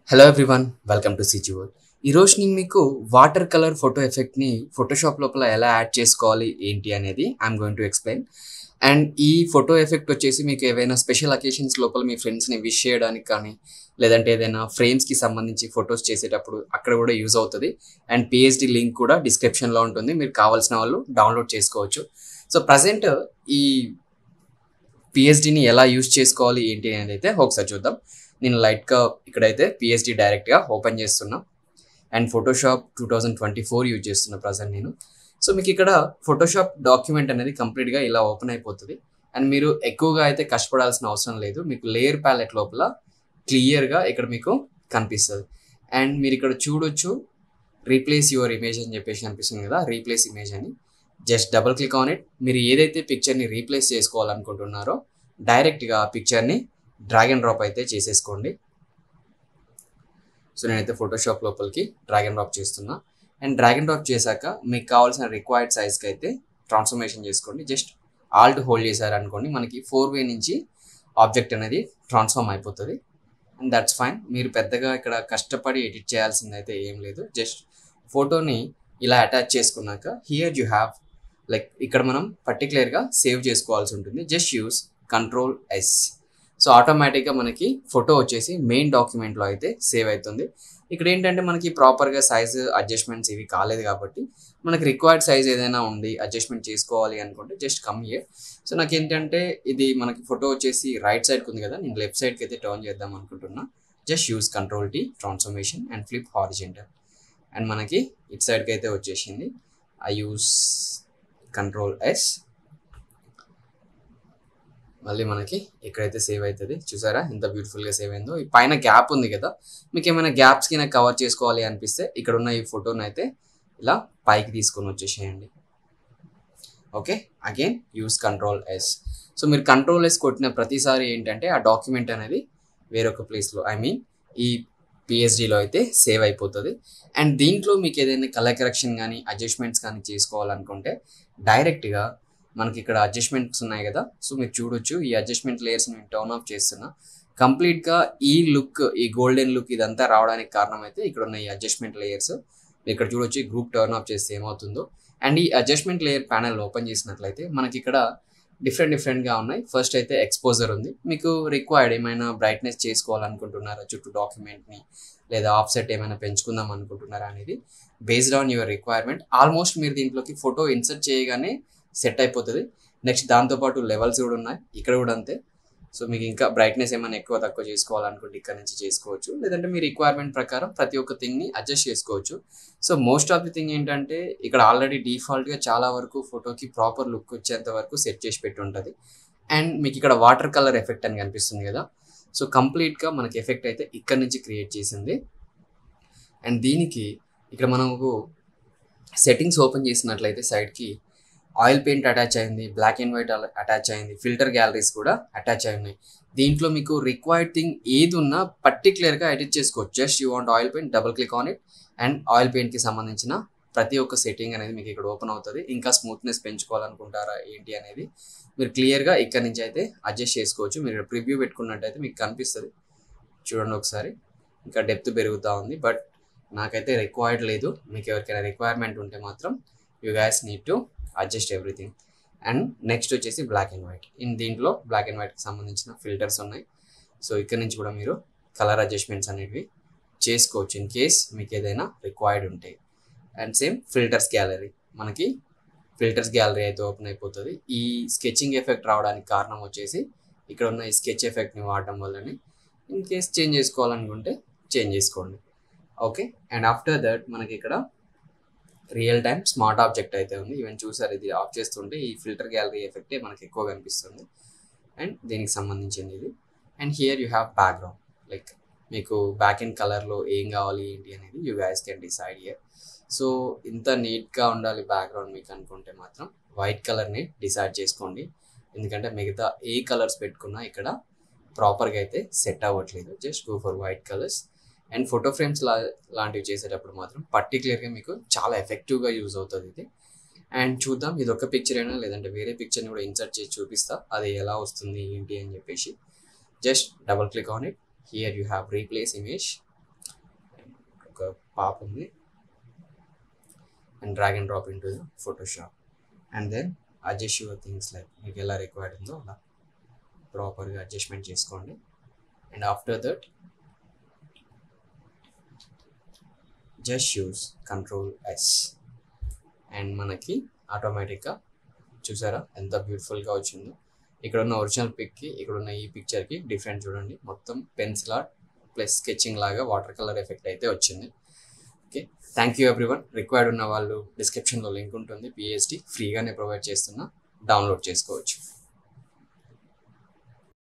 hello everyone welcome to CG world ఈరోజు నేను మీకు వాటర్ కలర్ ఫోటో ఎఫెక్ట్ని ఫోటోషాప్ లోపల ఎలా యాడ్ చేసుకోవాలి ఏంటి అనేది I'm going to explain and ఈ ఫోటో ఎఫెక్ట్ వచ్చేసి మీకు ఏవైనా స్పెషల్ అకేషన్స్ లోపల మీ ఫ్రెండ్స్ని విష్ చేయడానికి కానీ లేదంటే ఏదైనా ఫ్రేమ్స్కి సంబంధించి ఫొటోస్ చేసేటప్పుడు అక్కడ కూడా యూజ్ అవుతుంది అండ్ పిహెచ్డి లింక్ కూడా డిస్క్రిప్షన్లో ఉంటుంది మీరు కావాల్సిన వాళ్ళు డౌన్లోడ్ చేసుకోవచ్చు సో ప్రజెంట్ ఈ పిహెచ్డిని ఎలా యూజ్ చేసుకోవాలి ఏంటి అనేది అయితే ఒకసారి చూద్దాం నేను లైట్గా ఇక్కడైతే పిహెచ్డి డైరెక్ట్గా ఓపెన్ చేస్తున్నా and Photoshop two thousand twenty four use చేస్తున్నా ప్రజెంట్ నేను సో మీకు ఇక్కడ ఫోటోషాప్ డాక్యుమెంట్ అనేది కంప్లీట్గా ఇలా ఓపెన్ అయిపోతుంది అండ్ మీరు ఎక్కువగా అయితే కష్టపడాల్సిన అవసరం లేదు మీకు లేయర్ ప్యాలెట్ లోపల క్లియర్గా ఇక్కడ మీకు కనిపిస్తుంది అండ్ మీరు ఇక్కడ చూడొచ్చు రీప్లేస్ యువర్ ఇమేజ్ అని చెప్పేసి కనిపిస్తుంది కదా రీప్లేస్ ఇమేజ్ అని just double click on it మీరు ఏదైతే పిక్చర్ని రీప్లేస్ చేసుకోవాలనుకుంటున్నారో డైరెక్ట్గా ఆ పిక్చర్ని డ్రాగ్ అండ్ డ్రాప్ అయితే చేసేసుకోండి సో నేనైతే ఫోటోషాప్ లోపలికి డ్రాగ్ అండ్ డ్రాప్ చేస్తున్నా అండ్ డ్రాగ్ అండ్ డ్రాప్ చేశాక మీకు కావాల్సిన రిక్వైర్డ్ సైజ్కి అయితే ట్రాన్స్ఫర్మేషన్ చేసుకోండి జస్ట్ ఆల్ట్ హోల్డ్ చేశారనుకోండి మనకి ఫోర్ వే నుంచి ఆబ్జెక్ట్ అనేది ట్రాన్స్ఫార్మ్ అయిపోతుంది అండ్ దట్స్ ఫైన్ మీరు పెద్దగా ఇక్కడ కష్టపడి ఎడిట్ చేయాల్సింది అయితే ఏం లేదు జస్ట్ ఫోటోని ఇలా అటాచ్ చేసుకున్నాక హియర్ యూ హ్యావ్ లైక్ ఇక్కడ మనం పర్టికులర్గా సేవ్ చేసుకోవాల్సి ఉంటుంది just use control S so ఆటోమేటిక్గా మనకి ఫోటో వచ్చేసి మెయిన్ డాక్యుమెంట్లో అయితే సేవ్ అవుతుంది ఇక్కడ ఏంటంటే మనకి ప్రాపర్గా సైజ్ అడ్జస్ట్మెంట్స్ ఇవి కాలేదు కాబట్టి మనకి రిక్వైర్డ్ సైజ్ ఏదైనా ఉంది అడ్జస్ట్మెంట్ చేసుకోవాలి అనుకుంటే జస్ట్ కమ్ ఇయర్ సో నాకు ఏంటంటే ఇది మనకి ఫోటో వచ్చేసి రైట్ సైడ్కి ఉంది కదా నేను లెఫ్ట్ సైడ్కి అయితే టర్న్ చేద్దాం అనుకుంటున్నా just use control T transformation and flip horizontal and మనకి ఇట్ సైడ్కి అయితే వచ్చేసింది ఐ యూస్ కంట్రోల్ ఎస్ మళ్ళీ మనకి ఎక్కడైతే సేవ్ అవుతుంది చూసారా ఎంత బ్యూటిఫుల్గా సేవ్ అయిందో ఈ పైన గ్యాప్ ఉంది కదా మీకు ఏమైనా గ్యాప్స్ కింద కవర్ చేసుకోవాలి అనిపిస్తే ఇక్కడ ఉన్న ఈ ఫోటోని అయితే ఇలా పైకి తీసుకొని వచ్చేసేయండి okay again use control S so మీరు కంట్రోల్ ఎస్ కొట్టిన ప్రతిసారి ఏంటంటే ఆ డాక్యుమెంట్ అనేది వేరొక ప్లేస్లో ఐ మీన్ ఈ పిహెచ్డిలో అయితే సేవ్ అయిపోతుంది అండ్ దీంట్లో మీకు ఏదైనా కలర్ కరెక్షన్ కానీ అడ్జస్ట్మెంట్స్ కానీ చేసుకోవాలనుకుంటే డైరెక్ట్గా మనకి ఇక్కడ అడ్జస్ట్మెంట్స్ ఉన్నాయి కదా సో మీరు చూడొచ్చు ఈ అడ్జస్ట్మెంట్ లేయర్స్ నేను టర్న్ ఆఫ్ చేస్తున్నా కంప్లీట్గా ఈ లుక్ ఈ గోల్డెన్ లుక్ ఇదంతా రావడానికి కారణం అయితే ఇక్కడ ఉన్న ఈ అడ్జస్ట్మెంట్ లేయర్స్ ఇక్కడ చూడొచ్చు ఈ గ్రూప్ టర్న్ ఆఫ్ చేస్తే ఏమవుతుందో అండ్ ఈ అడ్జస్ట్మెంట్ లేయర్ ప్యానల్ ఓపెన్ చేసినట్లయితే మనకి ఇక్కడ డిఫరెంట్ డిఫరెంట్గా ఉన్నాయి ఫస్ట్ అయితే ఎక్స్పోజర్ ఉంది మీకు రిక్వైర్డ్ ఏమైనా బ్రైట్నెస్ చేసుకోవాలనుకుంటున్నారా చుట్టూ డాక్యుమెంట్ని లేదా ఆఫ్సెట్ ఏమైనా పెంచుకుందాం అనుకుంటున్నారా అనేది based on your requirement almost మీరు దీంట్లోకి ఫోటో ఇన్సర్ట్ చేయగానే సెట్ అయిపోతుంది నెక్స్ట్ దాంతోపాటు లెవెల్స్ కూడా ఉన్నాయి ఇక్కడ కూడా అంతే సో మీకు ఇంకా బ్రైట్నెస్ ఏమైనా ఎక్కువ తక్కువ చేసుకోవాలనుకుంటే ఇక్కడ నుంచి చేసుకోవచ్చు లేదంటే మీ రిక్వైర్మెంట్ ప్రకారం ప్రతి ఒక్క థింగ్ని అడ్జస్ట్ చేసుకోవచ్చు so most of the thing ఏంటంటే ఇక్కడ ఆల్రెడీ డిఫాల్ట్గా చాలా వరకు ఫోటోకి ప్రాపర్ లుక్ వచ్చేంత వరకు సెట్ చేసి పెట్టి ఉంటుంది అండ్ మీకు ఇక్కడ వాటర్ కలర్ ఎఫెక్ట్ అని కనిపిస్తుంది కదా సో కంప్లీట్గా మనకి ఎఫెక్ట్ అయితే ఇక్కడ నుంచి క్రియేట్ చేసింది అండ్ దీనికి ఇక్కడ మనకు సెట్టింగ్స్ ఓపెన్ చేసినట్లయితే సైడ్కి ఆయిల్ పెయింట్ అటాచ్ అయింది బ్లాక్ అండ్ వైట్ అటాచ్ అయింది ఫిల్టర్ గ్యాలరీస్ కూడా అటాచ్ అయి ఉన్నాయి దీంట్లో మీకు రిక్వైర్డ్ థింగ్ ఏది ఉన్నా పర్టికులర్గా ఎడిట్ చేసుకోవచ్చు just you want oil paint double click on it and oil పెయింట్కి సంబంధించిన ప్రతి ఒక్క సెట్టింగ్ అనేది మీకు ఇక్కడ ఓపెన్ అవుతుంది ఇంకా స్మూత్నెస్ పెంచుకోవాలనుకుంటారా ఏంటి అనేది మీరు క్లియర్గా ఇక్కడ నుంచి అయితే అడ్జస్ట్ చేసుకోవచ్చు మీరు ప్రివ్యూ పెట్టుకున్నట్టయితే మీకు కనిపిస్తుంది చూడండి ఒకసారి ఇంకా డెప్త్ పెరుగుతూ ఉంది బట్ నాకైతే రిక్వైర్డ్ లేదు మీకు ఎవరికైనా రిక్వైర్మెంట్ ఉంటే మాత్రం you guys need to adjust everything and next వచ్చేసి బ్లాక్ అండ్ వైట్ ఇన్ దీంట్లో బ్లాక్ అండ్ వైట్కి సంబంధించిన ఫిల్టర్స్ ఉన్నాయి సో ఇక్కడ నుంచి కూడా మీరు కలర్ అడ్జస్ట్మెంట్స్ అనేవి చేసుకోవచ్చు ఇన్ కేస్ మీకు ఏదైనా రిక్వైర్డ్ ఉంటాయి అండ్ సేమ్ ఫిల్టర్స్ గ్యాలరీ మనకి ఫిల్టర్స్ గ్యాలరీ అయితే ఓపెన్ అయిపోతుంది ఈ స్కెచింగ్ ఎఫెక్ట్ రావడానికి కారణం వచ్చేసి ఇక్కడ ఉన్న ఈ స్కెచ్ ఎఫెక్ట్ని వాడడం వల్లనే ఇన్ కేస్ చేంజ్ చేసుకోవాలనుకుంటే చేంజ్ చేసుకోండి ఓకే అండ్ ఆఫ్టర్ దట్ మనకి ఇక్కడ రియల్ టైం స్మార్ట్ ఆబ్జెక్ట్ అయితే ఉంది ఈవెన్ చూసారు ఇది ఆఫ్ చేస్తుంటే ఈ ఫిల్టర్ గ్యాలరీ ఎఫెక్టే మనకి ఎక్కువ కనిపిస్తుంది అండ్ దీనికి సంబంధించింది ఇది and here you have background like మీకు బ్యాక్ అండ్ కలర్లో ఏం కావాలి ఏంటి అనేది you guys can decide here so ఇంత నీట్గా ఉండాలి బ్యాక్గ్రౌండ్ మీకు అనుకుంటే మాత్రం వైట్ కలర్ని డిసైడ్ చేసుకోండి ఎందుకంటే మిగతా ఏ కలర్స్ పెట్టుకున్నా ఇక్కడ ప్రాపర్గా అయితే సెట్ అవ్వట్లేదు just go for white colours and photo frames లా లాంటివి చేసేటప్పుడు మాత్రం పర్టికులర్గా మీకు చాలా ఎఫెక్టివ్గా యూజ్ అవుతుంది ఇది అండ్ చూద్దాం ఇది ఒక పిక్చర్ అయినా లేదంటే వేరే పిక్చర్ని కూడా ఇన్సర్ట్ చేసి చూపిస్తా అది ఎలా వస్తుంది ఏంటి అని చెప్పేసి just double click on it here you have replace image pop ఉంది and drag and drop into the Photoshop and then adjust your things like మీకు ఎలా రిక్వైర్డ్ ఉందో అలా ప్రాపర్గా అడ్జస్ట్మెంట్ చేసుకోండి and after that just use control S and మనకి ఆటోమేటిక్గా చూసారా ఎంత బ్యూటిఫుల్గా వచ్చిందో ఇక్కడ ఉన్న ఒరిజినల్ పిక్కి ఇక్కడ ఉన్న ఈ పిక్చర్కి డిఫరెంట్ చూడండి మొత్తం పెన్సిల్ ఆర్ట్ ప్లస్ స్కెచింగ్ లాగా వాటర్ కలర్ ఎఫెక్ట్ అయితే వచ్చింది okay thank you everyone required ఉన్న వాళ్ళు డిస్క్రిప్షన్లో లింక్ ఉంటుంది పిహెచ్డి ఫ్రీగానే ప్రొవైడ్ చేస్తున్నా డౌన్లోడ్ చేసుకోవచ్చు